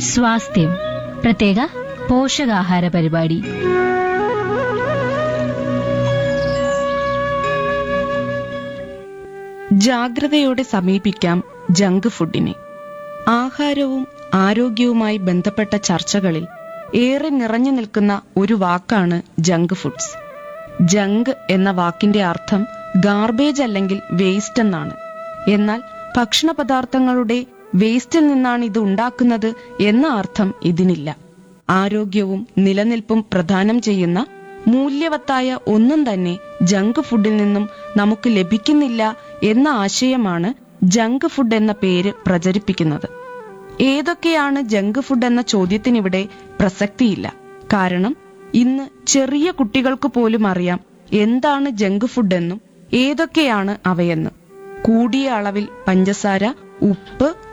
സ്വാസ്ഥ്യം പ്രത്യേക പോഷകാഹാര പരിപാടി ജാഗ്രതയോടെ സമീപിക്കാം ജങ്ക് ഫുഡിനെ ആഹാരവും ആരോഗ്യവുമായി ബന്ധപ്പെട്ട ചർച്ചകളിൽ ഏറെ നിറഞ്ഞു നിൽക്കുന്ന ഒരു വാക്കാണ് ജങ്ക് ഫുഡ്സ് ജങ്ക് എന്ന വാക്കിന്റെ അർത്ഥം ഗാർബേജ് അല്ലെങ്കിൽ വേസ്റ്റ് എന്നാണ് എന്നാൽ ഭക്ഷണ പദാർത്ഥങ്ങളുടെ വേസ്റ്റിൽ നിന്നാണ് ഇത് ഉണ്ടാക്കുന്നത് എന്ന അർത്ഥം ഇതിനില്ല ആരോഗ്യവും നിലനിൽപ്പും പ്രദാനം ചെയ്യുന്ന മൂല്യവത്തായ ഒന്നും തന്നെ ജങ്ക് ഫുഡിൽ നിന്നും നമുക്ക് ലഭിക്കുന്നില്ല എന്ന ആശയമാണ് ജങ്ക് ഫുഡ് എന്ന പേര് പ്രചരിപ്പിക്കുന്നത് ഏതൊക്കെയാണ് ജങ്ക് ഫുഡ് എന്ന ചോദ്യത്തിനിവിടെ പ്രസക്തിയില്ല കാരണം ഇന്ന് ചെറിയ കുട്ടികൾക്ക് പോലും അറിയാം എന്താണ് ജങ്ക് ഫുഡ് എന്നും ഏതൊക്കെയാണ് അവയെന്നും കൂടിയ അളവിൽ പഞ്ചസാര ഉപ്പ്